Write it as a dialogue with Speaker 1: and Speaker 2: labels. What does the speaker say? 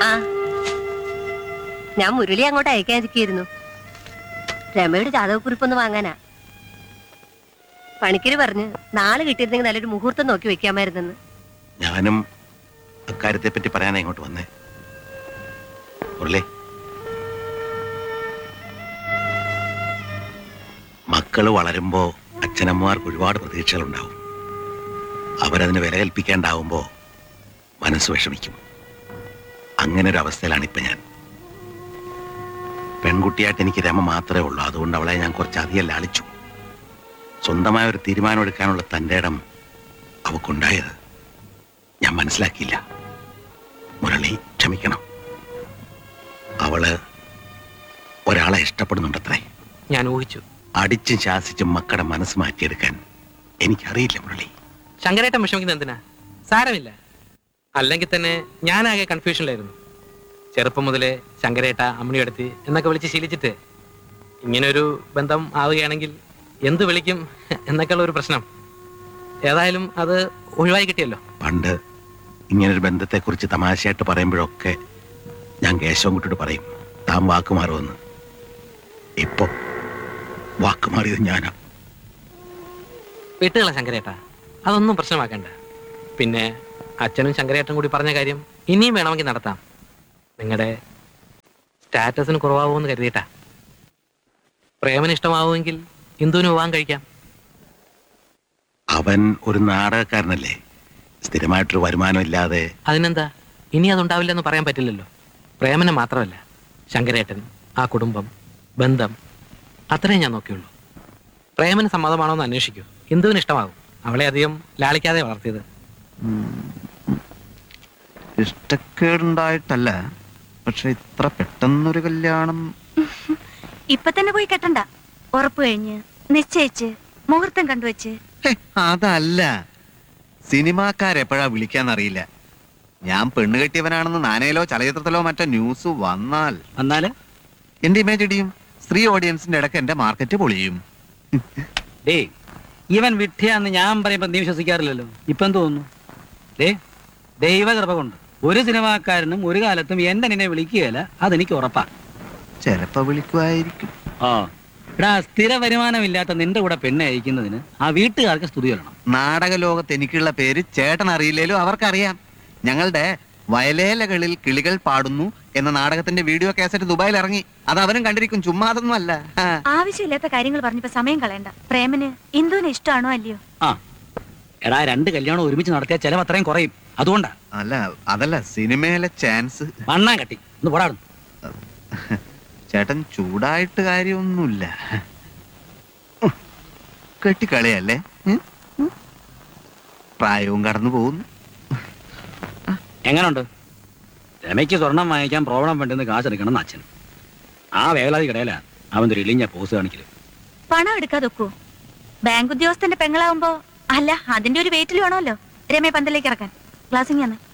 Speaker 1: ആ ഞാൻ മുരളി അങ്ങോട്ട് അയക്കാതിരിക്കുന്നു രമയുടെ ജാതകക്കുറിപ്പൊന്ന് വാങ്ങാനാ പണിക്കര് പറഞ്ഞ് നാളെ കിട്ടിയിരുന്നെങ്കിൽ നല്ലൊരു മുഹൂർത്തം നോക്കി വെക്കാമായിരുന്നെന്ന്
Speaker 2: ഞാനും അക്കാര്യത്തെ പറ്റി പറയാനാ ഇങ്ങോട്ട് വന്നേ മുരളി മക്കള് വളരുമ്പോ അച്ഛനമ്മമാർക്ക് ഒരുപാട് പ്രതീക്ഷകളുണ്ടാവും അവരതിന് വില കൽപ്പിക്കാണ്ടാവുമ്പോ മനസ്സ് വിഷമിക്കും അങ്ങനെ ഒരു അവസ്ഥയിലാണ് ഇപ്പൊ ഞാൻ പെൺകുട്ടിയായിട്ട് എനിക്ക് രമ മാത്രമേ ഉള്ളൂ അതുകൊണ്ട് അവളെ ഞാൻ കുറച്ചധികം ലാളിച്ചു സ്വന്തമായ ഒരു തീരുമാനം എടുക്കാനുള്ള തൻ്റെ ഇടം അവക്കുണ്ടായത് ഞാൻ മനസ്സിലാക്കിയില്ല മുരളി ക്ഷമിക്കണം അവള് ഒരാളെ ഇഷ്ടപ്പെടുന്നുണ്ടത്രേ
Speaker 3: ഞാൻ ഊഹിച്ചു
Speaker 2: അടിച്ചും ശാസിച്ചും മക്കളുടെ മനസ്സ് മാറ്റിയെടുക്കാൻ എനിക്കറിയില്ല മുരളി
Speaker 3: ശങ്കരേട്ടൻ വിഷമിക്കുന്ന എന്തിനാ സാരമില്ല അല്ലെങ്കിൽ തന്നെ ഞാനാകെ കൺഫ്യൂഷനിലായിരുന്നു ചെറുപ്പം മുതലേ ശങ്കരേട്ട അമ്മണിയെടുത്ത് എന്നൊക്കെ വിളിച്ച് ശീലിച്ചിട്ട് ഇങ്ങനൊരു ബന്ധം ആവുകയാണെങ്കിൽ എന്ത് വിളിക്കും എന്നൊക്കെയുള്ള ഒരു പ്രശ്നം ഏതായാലും അത് ഒഴിവായി കിട്ടിയല്ലോ
Speaker 2: പണ്ട് ഇങ്ങനൊരു ബന്ധത്തെക്കുറിച്ച് തമാശയായിട്ട് പറയുമ്പോഴൊക്കെ ഞാൻ കേശവൻകുട്ടിയോട് പറയും താൻ വാക്കുമാറുമെന്ന് ഇപ്പൊ വാക്കുമാറിയത് ഞാനാ
Speaker 3: വിട്ടുകള ശങ്കരേട്ട അതൊന്നും പ്രശ്നമാക്കണ്ട പിന്നെ അച്ഛനും ശങ്കരേട്ടനും കൂടി പറഞ്ഞ കാര്യം ഇനിയും വേണമെങ്കിൽ നടത്താം നിങ്ങളുടെ സ്റ്റാറ്റസിന് കുറവാകുമെന്ന് കരുതിയിട്ടാ പ്രേമന് ഇഷ്ടമാവുമെങ്കിൽ ഇന്ദുവിന് വിവാഹം കഴിക്കാം
Speaker 2: അവൻ ഒരു നാടകക്കാരനല്ലേ സ്ഥിരമായിട്ടൊരു വരുമാനം ഇല്ലാതെ
Speaker 3: അതിനെന്താ ഇനി അതുണ്ടാവില്ലെന്ന് പറയാൻ പറ്റില്ലല്ലോ പ്രേമനെ മാത്രമല്ല ശങ്കരേട്ടൻ ആ കുടുംബം ബന്ധം അത്രയും ഞാൻ നോക്കിയുള്ളൂ പ്രേമന് സമ്മതമാണോ എന്ന് അന്വേഷിക്കൂ ഇന്ദുവിന് ഇഷ്ടമാകും അവളെ അധികം ലാളിക്കാതെ വളർത്തിയത്
Speaker 4: ഇഷ്ടക്കേടുണ്ടായിട്ടല്ല പക്ഷെ ഇത്ര പെട്ടെന്നൊരു കല്യാണം
Speaker 5: ഇപ്പൊ തന്നെ പോയി കെട്ടണ്ട ഉറപ്പ് കഴിഞ്ഞ് നിശ്ചയിച്ച് മുഹൂർത്തം കണ്ടുവച്ച്
Speaker 4: ഹേ, അതല്ല സിനിമാക്കാരെപ്പോഴാ വിളിക്കാന്നറിയില്ല ഞാൻ പെണ്ണ് കെട്ടിയവനാണെന്ന് നാനയിലോ ചലച്ചിത്രത്തിലോ മറ്റോ ന്യൂസ് വന്നാൽ
Speaker 6: വന്നാല്
Speaker 4: എന്റെ ഇമേജ് ഇടിയും സ്ത്രീ ഓഡിയൻസിന്റെ ഇടയ്ക്ക് എന്റെ മാർക്കറ്റ് പൊളിയും
Speaker 6: ഡേ ഇവൻ വിഡ്ഢിയാന്ന് ഞാൻ പറയുമ്പോ നീ വിശ്വസിക്കാറില്ലല്ലോ ഇപ്പൊ എന്ത് തോന്നുന്നു ഡേ ദൈവകൃപ കൊണ്ട് ഒരു സിനിമാക്കാരനും ഒരു കാലത്തും എന്റെ നിന്നെ വിളിക്കുകയില്ല അതെനിക്ക് ഉറപ്പാ
Speaker 4: ചിലപ്പോ വിളിക്കുമായിരിക്കും
Speaker 6: ആ എടാ സ്ഥിര വരുമാനമില്ലാത്ത നിന്റെ കൂടെ പെണ്ണെ അയക്കുന്നതിന് ആ വീട്ടുകാർക്ക് സ്തുതി വരണം
Speaker 4: നാടക ലോകത്ത് എനിക്കുള്ള പേര് ചേട്ടൻ അറിയില്ലേലും അവർക്കറിയാം ഞങ്ങളുടെ വയലേലകളിൽ കിളികൾ പാടുന്നു എന്ന നാടകത്തിന്റെ വീഡിയോ കാസറ്റ് ദുബായിൽ ഇറങ്ങി അത് അവനും കണ്ടിരിക്കും ചുമ്മാ അതൊന്നും അല്ല ആ.
Speaker 5: ആവശ്യമില്ലാത്ത കാര്യങ്ങൾ പറഞ്ഞപ്പോ സമയം കളയണ്ട പ്രേമന് ഇന്ദുവിന് ഇഷ്ടമാണോ അല്ലയോ
Speaker 6: ആ എടാ രണ്ട് കല്യാണം ഒരുമിച്ച് നടത്തിയാൽ ചെലവ് അത്രയും കുറയും അതുകൊണ്ടാ
Speaker 4: അല്ല അതല്ല സിനിമയിലെ ചാൻസ്
Speaker 6: വണ്ണാൻ കട്ടി ഒന്ന് പോടാടുന്നു
Speaker 4: ചേട്ടൻ ചൂടായിട്ട് കാര്യമൊന്നുമില്ല ഉം. കെട്ടിക്കളിയല്ലേ ഉം? ഉം. പ്രായവും കടന്നു പോകുന്നു
Speaker 6: എങ്ങനുണ്ട് രമയ്ക്ക് സ്വർണം വാങ്ങിക്കാൻ പ്രോബ്ലം വേണ്ടെന്ന് കാശെടുക്കണം എന്ന് അച്ഛൻ ആ വേവലാതി കിടയില അവൻ ഒരു ഇളിഞ്ഞ പോസ് കാണിക്കല്
Speaker 5: പണം എടുക്കാതെ ഒക്കൂ ബാങ്ക് ഉദ്യോഗസ്ഥന്റെ പെങ്ങളാവുമ്പോ അല്ല അതിന്റെ ഒരു വെയിറ്റിൽ വേണമല്ലോ രമയെ പന്തലേക്ക് ഇറക്കാൻ ക്ലാസ്സിങ് ആണ്